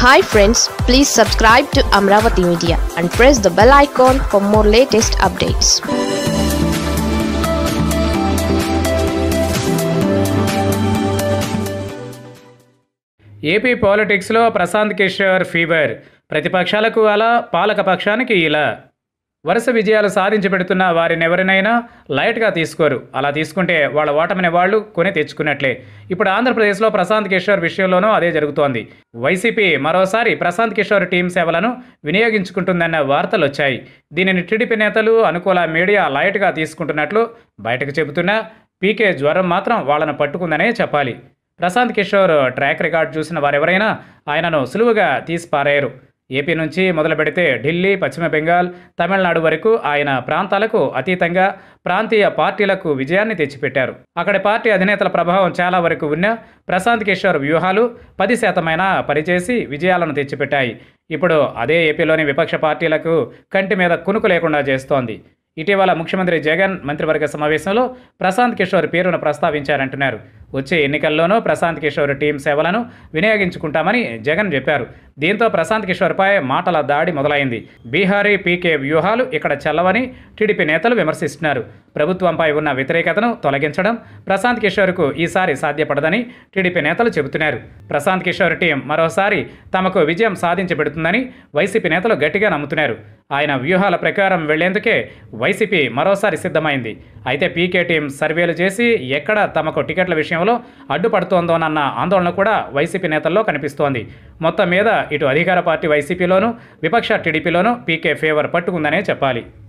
hi friends please subscribe to Amaravati media and press the bell icon for more latest updates AP పాలిటిక్స్లో Prashant Kishore fever ప్రతిపక్షాలకు అలా పాలక పక్షానికి ఇలా వరుస విజయాలు సాధించి పెడుతున్న వారిని ఎవరినైనా లైట్గా తీసుకోరు అలా తీసుకుంటే వాళ్ళ ఓటమిని వాళ్ళు కొని తెచ్చుకున్నట్లే ఇప్పుడు ఆంధ్రప్రదేశ్లో ప్రశాంత్ కిషోర్ విషయంలోనూ అదే జరుగుతోంది వైసీపీ మరోసారి ప్రశాంత్ కిషోర్ టీం సేవలను వినియోగించుకుంటుందన్న వార్తలు వచ్చాయి దీనిని టీడీపీ నేతలు అనుకూల మీడియా లైట్గా తీసుకుంటున్నట్లు బయటకు చెబుతున్నా పీకే జ్వరం మాత్రం వాళ్ళను పట్టుకుందనే చెప్పాలి ప్రశాంత్ కిషోర్ ట్రాక్ రికార్డ్ చూసిన వారెవరైనా ఆయనను సులువుగా తీసి పారేయరు ఏపీ నుంచి మొదలు పెడితే ఢిల్లీ పశ్చిమ బెంగాల్ తమిళనాడు వరకు ఆయన ప్రాంతాలకు అతీతంగా ప్రాంతీయ పార్టీలకు విజయాన్ని తెచ్చిపెట్టారు అక్కడి పార్టీ అధినేతల ప్రభావం చాలా వరకు ఉన్న ప్రశాంత్ కిషోర్ వ్యూహాలు పది శాతమైన పనిచేసి విజయాలను తెచ్చిపెట్టాయి ఇప్పుడు అదే ఏపీలోని విపక్ష పార్టీలకు కంటి మీద కునుకు లేకుండా చేస్తోంది ఇటీవల ముఖ్యమంత్రి జగన్ మంత్రివర్గ సమావేశంలో ప్రశాంత్ కిషోర్ పేరును ప్రస్తావించారంటున్నారు వచ్చే ఎన్నికల్లోనూ ప్రశాంత్ కిషోర్ టీం సేవలను వినియోగించుకుంటామని జగన్ చెప్పారు దీంతో ప్రశాంత్ కిషోర్పై మాటల దాడి మొదలైంది బీహారీ పీకే వ్యూహాలు ఇక్కడ చెల్లవని టీడీపీ నేతలు విమర్శిస్తున్నారు ప్రభుత్వంపై ఉన్న వ్యతిరేకతను తొలగించడం ప్రశాంత్ కిషోర్కు ఈసారి సాధ్యపడదని టీడీపీ నేతలు చెబుతున్నారు ప్రశాంత్ కిషోర్ టీం మరోసారి తమకు విజయం సాధించి పెడుతుందని వైసీపీ నేతలు గట్టిగా నమ్ముతున్నారు ఆయన వ్యూహాల ప్రకారం వెళ్లేందుకే వైసీపీ మరోసారి సిద్ధమైంది అయితే పీకే టీం సర్వేలు చేసి ఎక్కడ తమకు టికెట్ల విషయంలో అడ్డుపడుతోందోనన్న ఆందోళన కూడా వైసీపీ నేతల్లో కనిపిస్తోంది మొత్తం మీద ఇటు అధికార పార్టీ వైసీపీలోనూ విపక్ష టీడీపీలోనూ పీకే ఫేవర్ పట్టుకుందనే చెప్పాలి